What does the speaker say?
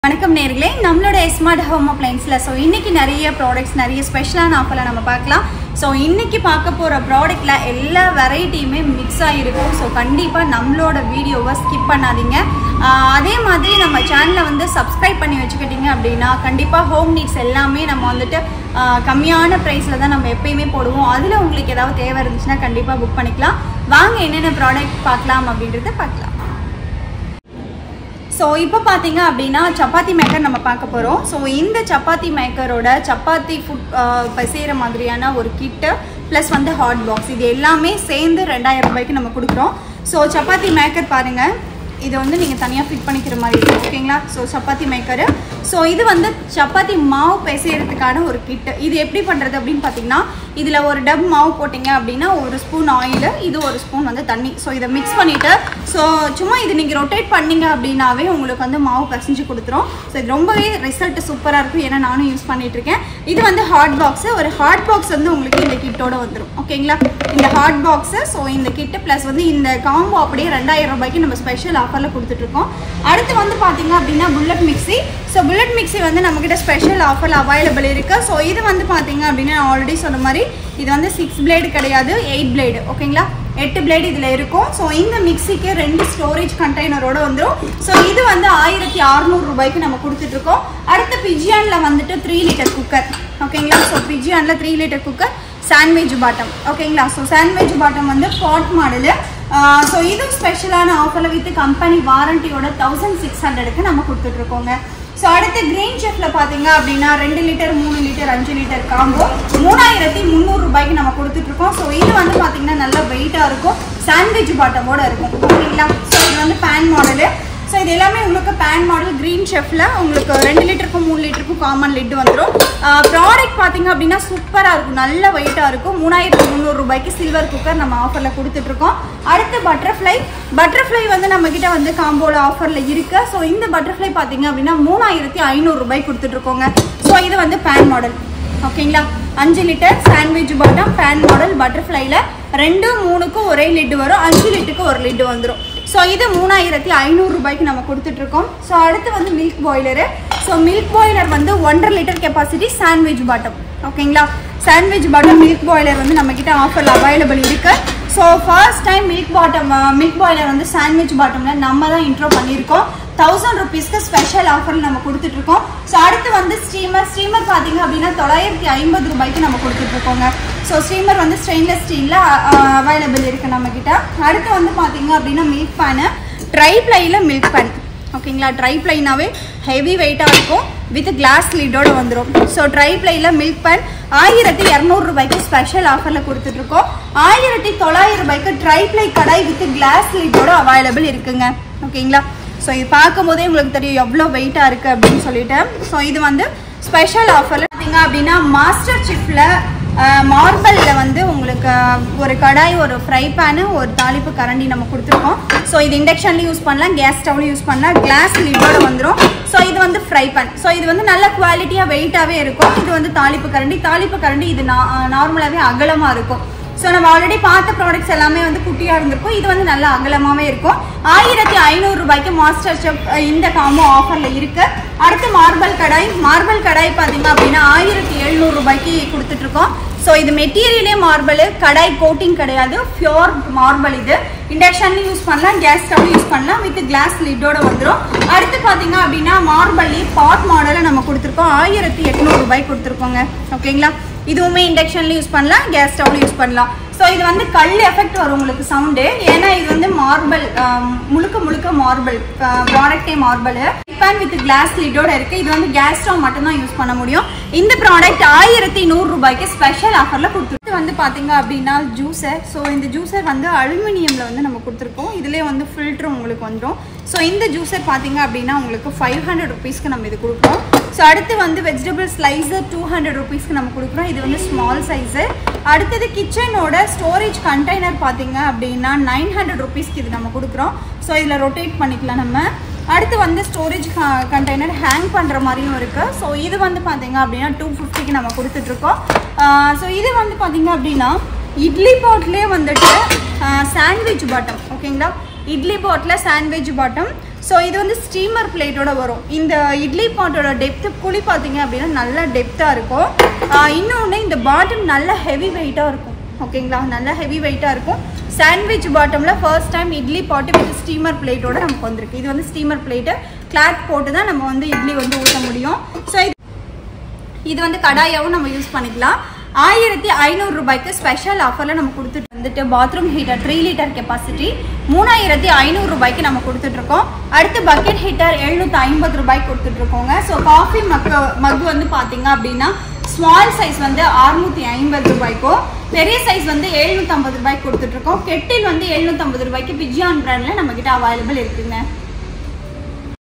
வணக்கம் நேர்களே நம்மளோட ஸ்மார்ட் ஹோம் அப்ளைன்ஸில் ஸோ இன்னைக்கு நிறைய ப்ராடக்ட்ஸ் நிறைய ஸ்பெஷலான ஆஃபரில் நம்ம பார்க்கலாம் ஸோ இன்னைக்கு பார்க்க போகிற ப்ராடக்ட்டில் எல்லா வெரைட்டியுமே மிக்ஸ் ஆகிருக்கும் ஸோ கண்டிப்பாக நம்மளோட வீடியோவை ஸ்கிப் பண்ணாதீங்க ஆஹ் அதே மாதிரி நம்ம சேனலை வந்து சப்ஸ்கிரைப் பண்ணி வச்சுக்கிட்டீங்க அப்படின்னா கண்டிப்பாக ஹோம் நீட்ஸ் எல்லாமே நம்ம வந்துட்டு ஆஹ் கம்மியான ப்ரைஸில் தான் நம்ம எப்பயுமே போடுவோம் அதில் உங்களுக்கு ஏதாவது தேவை இருந்துச்சுன்னா கண்டிப்பாக புக் பண்ணிக்கலாம் வாங்க என்னென்ன ப்ராடக்ட் பார்க்கலாம் அப்படின்றத பார்க்கலாம் ஸோ இப்போ பார்த்தீங்க அப்படின்னா சப்பாத்தி மேக்கர் நம்ம பார்க்க போகிறோம் ஸோ இந்த சப்பாத்தி மேக்கரோட சப்பாத்தி ஃபுட் செய்கிற மாதிரியான ஒரு கிட்டு ப்ளஸ் வந்து ஹாட் பாக்ஸ் இது எல்லாமே சேர்ந்து ரெண்டாயிரம் ரூபாய்க்கு நம்ம கொடுக்குறோம் ஸோ சப்பாத்தி மேக்கர் பாருங்கள் இது வந்து நீங்கள் தனியாக ஃபிட் பண்ணிக்கிற மாதிரி இருக்கும் ஓகேங்களா ஸோ சப்பாத்தி மேக்கரு ஸோ இது வந்து சப்பாத்தி மாவு பிசைகிறதுக்கான ஒரு கிட்டு இது எப்படி பண்ணுறது அப்படின்னு பார்த்தீங்கன்னா இதில் ஒரு டப் மாவு போட்டிங்க அப்படின்னா ஒரு ஸ்பூன் ஆயில் இது ஒரு ஸ்பூன் வந்து தண்ணி ஸோ இதை மிக்ஸ் பண்ணிவிட்டு ஸோ சும்மா இது நீங்கள் ரொட்டேட் பண்ணீங்க அப்படின்னாவே உங்களுக்கு வந்து மாவு பசைஞ்சு கொடுத்துரும் ஸோ இது ரொம்பவே ரிசல்ட் சூப்பராக இருக்கும் ஏன்னா நானும் யூஸ் பண்ணிட்டு இருக்கேன் இது வந்து ஹாட் பாக்ஸு ஒரு ஹாட் பாக்ஸ் வந்து உங்களுக்கு இந்த கிட்டோட வந்துடும் ஓகேங்களா இந்த ஹாட் பாக்ஸு ஸோ இந்த கிட்டு ப்ளஸ் வந்து இந்த காம்போ அப்படியே ரெண்டாயிரம் ரூபாய்க்கு நம்ம ஸ்பெஷல் ஆஃபரில் கொடுத்துட்ருக்கோம் அடுத்து வந்து பார்த்தீங்க அப்படின்னா bullet mixie so bullet mixie வந்து நம்மக்கிட்ட ஸ்பெஷல் ஆஃபரில் அவைலபிள் இருக்குது ஸோ இது வந்து பார்த்தீங்க அப்படின்னா நான் ஆல்ரெடி சொன்ன மாதிரி இது வந்து சிக்ஸ் பிளேடு கிடையாது எயிட் பிளேடு ஓகேங்களா எட்டு பிளேடு இதில் இருக்கும் ஸோ இந்த மிக்ஸிக்கு ரெண்டு ஸ்டோரேஜ் கண்டெய்னரோட வந்துடும் ஸோ இது வந்து ஆயிரத்தி அறநூறு ரூபாய்க்கு நம்ம கொடுத்துட்ருக்கோம் அடுத்து பிஜியானில் வந்துட்டு த்ரீ லிட்டர் குக்கர் ஓகேங்களா ஸோ பிஜியானில் three litre cooker sandwich bottom ஓகேங்களா ஸோ சாண்ட்விச் பாட்டம் வந்து பாட் மாடலு ஸோ இது ஸ்பெஷலான ஆஃபரில் வித் கம்பெனி வாரண்டியோட தௌசண்ட் சிக்ஸ் ஹண்ட்ரடுக்கு நம்ம கொடுத்துட்ருக்கோங்க ஸோ அடுத்து கிரீன் செஃப்ல பார்த்தீங்க அப்படின்னா ரெண்டு லிட்டர் மூணு லிட்டர் அஞ்சு லிட்டர் காம்போ மூணாயிரத்தி முந்நூறு ரூபாய்க்கு நம்ம கொடுத்துட்ருக்கோம் ஸோ இது வந்து பார்த்தீங்கன்னா நல்ல வெயிட்டாக இருக்கும் சாண்ட்விச் பாட்டமோட இருக்கும் ஓகேங்களா ஸோ இது வந்து பேன் மாடலு ஸோ இது எல்லாமே உங்களுக்கு பேன் மாடல் க்ரீன் ஷெஃப்ல உங்களுக்கு ரெண்டு லிட்டருக்கும் மூணு லிட்டருக்கும் காமன் லிட் வந்துடும் ப்ராடக்ட் பார்த்தீங்க அப்படின்னா சூப்பராக இருக்கும் நல்ல வெயிட்டாக இருக்கும் மூணாயிரத்தி முந்நூறு ரூபாய்க்கு சில்வர் குக்கர் நம்ம ஆஃபரில் கொடுத்துட்ருக்கோம் அடுத்து பட்டர்ஃப்ளை பட்டர்ஃப்ளை வந்து நம்மக்கிட்ட வந்து காம்போல ஆஃபரில் இருக்கு ஸோ இந்த பட்டர்ஃப்ளை பார்த்தீங்க அப்படின்னா மூணாயிரத்தி ஐநூறு ரூபாய்க்கு கொடுத்துட்ருக்கோங்க ஸோ இது வந்து பேன் மாடல் ஓகேங்களா அஞ்சு லிட்டர் சாண்ட்விச் பாட்டம் பேன் மாடல் பட்டர்ஃப்ளைல ரெண்டு மூணுக்கும் ஒரே லிட்டு வரும் அஞ்சு லிட்டுக்கு ஒரு லிட்டு வந்துடும் ஸோ இது மூணாயிரத்தி ஐநூறு ரூபாய்க்கு நம்ம கொடுத்துட்ருக்கோம் ஸோ அடுத்து வந்து milk boiler so milk boiler வந்து ஒன்றரை லிட்டர் கெப்பாசிட்டி சாண்ட்விச் பாட்டம் ஓகேங்களா சாண்ட்விச் பாட்டம் மில்க் பாய்லர் வந்து நம்மக்கிட்ட ஆஃபரில் அவைலபிள் இருக்குது so first time milk bottom milk boiler வந்து சாண்ட்விச் பாட்டமில் நம்ம தான் இன்ட்ரோ பண்ணியிருக்கோம் தௌசண்ட் ருபீஸ்க்கு ஸ்பெஷல் ஆஃபர் நம்ம கொடுத்துட்ருக்கோம் ஸோ அடுத்து வந்து ஸ்டீமர் ஸ்டீமர் பார்த்தீங்க அப்படின்னா தொள்ளாயிரத்தி ஐம்பது ரூபாய்க்கு நம்ம கொடுத்துட்ருக்கோங்க ஸோ ஸ்டீமர் வந்து ஸ்டெயின்லெஸ் ஸ்டீலில் அவைலபிள் இருக்குது நம்மக்கிட்ட அடுத்து வந்து பார்த்தீங்க அப்படின்னா மில்க் பேனு ட்ரை ப்ளையில் மில்க் பேன் ஓகேங்களா ட்ரை ப்ளைனாவே ஹெவி வெயிட்டாக இருக்கும் வித் கிளாஸ் லிட்டோட வந்துடும் ஸோ ட்ரை ப்ளையில் மில்க் பேன் ஆயிரத்தி இரநூறுபாய்க்கு ஸ்பெஷல் ஆஃபரில் கொடுத்துட்ருக்கோம் ஆயிரத்தி தொள்ளாயிரம் ரூபாய்க்கு triply kadai with glass லிட்டோட அவைலபிள் இருக்குங்க ஓகேங்களா ஸோ இது பார்க்கும் போதே உங்களுக்கு தெரியும் எவ்வளோ வெயிட்டாக இருக்குது அப்படின்னு சொல்லிட்டு ஸோ இது வந்து ஸ்பெஷல் ஆஃபரில் பார்த்தீங்க அப்படின்னா மாஸ்டர் சிஃப்டில் மார்பலில் வந்து உங்களுக்கு ஒரு கடாய் ஒரு ஃப்ரை பேனு ஒரு தாளிப்பு கரண்டி நம்ம கொடுத்துருக்கோம் ஸோ இது இண்டக்ஷன்லையும் யூஸ் பண்ணலாம் கேஸ் ஸ்டவ்லையும் யூஸ் பண்ணலாம் கிளாஸ் லிட்டோட வந்துடும் ஸோ இது வந்து ஃப்ரை பேன் ஸோ இது வந்து நல்ல குவாலிட்டியாக வெயிட்டாகவே இருக்கும் இது வந்து தாளிப்பு கரண்டி தாளிப்பு கரண்டி இது நார்மலாகவே அகலமாக இருக்கும் ஸோ நம்ம ஆல்ரெடி பார்த்த ப்ராடக்ட்ஸ் எல்லாமே வந்து குட்டியாக இருந்திருக்கும் இது வந்து நல்ல அகலமாகவே இருக்கும் ஆயிரத்தி ஐநூறு ரூபாய்க்கு மாஸ்டர் செஃப் இந்த காம்போ ஆஃபரில் இருக்கு அடுத்து மார்பல் கடாய் மார்பல் கடாய் பார்த்தீங்க அப்படின்னா ஆயிரத்தி எழுநூறு ரூபாய்க்கு கொடுத்துட்ருக்கோம் ஸோ இது மெட்டீரியலே மார்பல் கடாய் கோட்டிங் கிடையாது பியோர் மார்பல் இது இண்டக்ஷன்லையும் யூஸ் பண்ணலாம் கேஸ் ஸ்டவ் யூஸ் பண்ணலாம் வித் கிளாஸ் லிட்டோட வந்துடும் அடுத்து பார்த்தீங்க அப்படின்னா மார்பல்லி பாட் மாடலை நம்ம கொடுத்துருக்கோம் ஆயிரத்தி எட்நூறு ரூபாய்க்கு கொடுத்துருக்கோங்க ஓகேங்களா இதுவுமே இண்டக்ஷன்ல யூஸ் பண்ணலாம் கேஸ் ஸ்டவ்ல யூஸ் பண்ணலாம் ஸோ இது வந்து கல் எஃபெக்ட் வரும் உங்களுக்கு சவுண்டு ஏன்னா இது வந்து மார்பல் முழுக்க முழுக்க மார்பல் ப்ராடக்டே மார்பல் பேன் வித் கிளாஸ் லிட்டோட இருக்கு இது வந்து கேஸ் ஸ்டவ் மட்டும்தான் யூஸ் பண்ண முடியும் இந்த ப்ராடக்ட் ஆயிரத்தி நூறு ரூபாய்க்கு ஸ்பெஷல் ஆஃபர்ல கொடுத்துருக்கு வந்து பாத்தீங்க அப்படின்னா ஜூஸர் ஸோ இந்த ஜூஸர் வந்து அலுமினியம்ல வந்து நம்ம கொடுத்துருக்கோம் இதுலேயே வந்து ஃபில்டர் உங்களுக்கு வந்துடும் ஸோ இந்த ஜூஸர் பார்த்தீங்க அப்படின்னா உங்களுக்கு ஃபைவ் ஹண்ட்ரட் ருபீஸ்க்கு நம்ம இது கொடுக்குறோம் ஸோ அடுத்து வந்து வெஜிடபிள் ஸ்லைஸர் டூ ஹண்ட்ரட் ருபீஸ்க்கு நம்ம கொடுக்குறோம் இது வந்து ஸ்மால் சைஸு அடுத்தது கிச்சனோட ஸ்டோரேஜ் கண்டெய்னர் பார்த்தீங்க அப்படின்னா நைன் ஹண்ட்ரட் ருபீஸ்க்கு இது நம்ம கொடுக்குறோம் ஸோ இதில் ரொட்டேட் பண்ணிக்கலாம் நம்ம அடுத்து வந்து ஸ்டோரேஜ் கண்டெய்னர் ஹேங் பண்ணுற மாதிரியும் இருக்குது ஸோ இது வந்து பார்த்தீங்க அப்படின்னா டூ ஃபிஃப்டிக்கு நம்ம கொடுத்துட்ருக்கோம் ஸோ இது வந்து பார்த்தீங்க அப்படின்னா இட்லி பாட்லேயே வந்துட்டு சாண்ட்விச் பாட்டம் ஓகேங்களா இட்லி பாட்டில் சாண்ட்விச் பாட்டம் ஸோ இது வந்து ஸ்டீமர் பிளேட்டோட வரும் இந்த இட்லி பாட்டோட டெப்த்து குழி பார்த்தீங்க அப்படின்னா நல்லா டெப்த்தாக இருக்கும் இன்னொன்று இந்த பாட்டம் நல்ல ஹெவி வெயிட்டாக இருக்கும் ஓகேங்களா நல்ல ஹெவி வெயிட்டாக இருக்கும் சாண்ட்விச் பாட்டமில் ஃபர்ஸ்ட் டைம் இட்லி பாட்டு வித் ஸ்டீமர் பிளேட்டோட நமக்கு வந்திருக்கு இது வந்து ஸ்டீமர் பிளேட்டு கிளாத் போட்டு தான் நம்ம வந்து இட்லி வந்து ஊற்ற முடியும் ஸோ இது இது வந்து கடாயாவும் நம்ம யூஸ் பண்ணிக்கலாம் ஆயிரத்தி ஐநூறு ரூபாய்க்கு ஸ்பெஷல் ஆஃபரில் நம்ம கொடுத்துட்டு வந்துட்டு bathroom heater three litre capacity மூணாயிரத்தி ஐநூறு ரூபாய்க்கு நம்ம கொடுத்துட்ருக்கோம் அடுத்து பக்கெட் ஹீட்டர் எழுநூற்றி ஐம்பது ரூபாய்க்கு கொடுத்துட்ருக்கோங்க ஸோ காஃபி மக் மக் வந்து பார்த்தீங்க அப்படின்னா ஸ்மால் சைஸ் வந்து அறுநூற்றி ஐம்பது ரூபாய்க்கும் பெரிய சைஸ் வந்து எழுநூற்றம்பது ரூபாய்க்கு கொடுத்துட்ருக்கோம் கெட்டில் வந்து எழுநூற்றம்பது ரூபாய்க்கு பிஜியான் பிராண்டில் நம்மக்கிட்ட அவைலபிள் இருக்குங்க